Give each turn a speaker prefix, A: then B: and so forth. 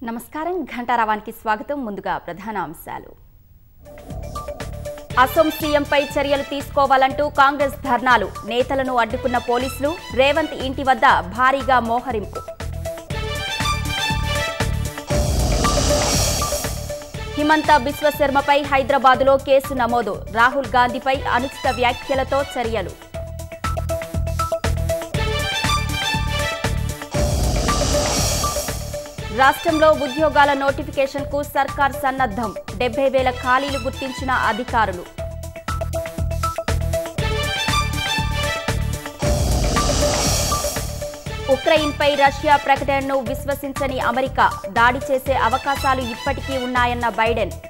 A: నమస్కారం ఘంటారావానికి స్వాగతం ముందుగా ప్రధాన అంశాలు అసోం సీఎంపై చర్యలు తీసుకోవాలంటూ కాంగ్రెస్ ధర్నాలు నేతలను అడ్డుకున్న పోలీసులు రేవంత్ ఇంటి వద్ద భారీగా మోహరింపు హిమంత బిశ్వశర్మపై హైదరాబాదులో కేసు నమోదు రాహుల్ గాంధీపై అనుచిత వ్యాఖ్యలతో చర్యలు రాష్ట్రంలో ఉద్యోగాల నోటిఫికేషన్కు సర్కార్ సన్నద్ధం డెబ్బై వేల ఖాళీలు గుర్తించిన అధికారులు ఉక్రెయిన్పై రష్యా ప్రకటనను విశ్వసించని అమెరికా దాడి చేసే అవకాశాలు ఇప్పటికీ ఉన్నాయన్న బైడెన్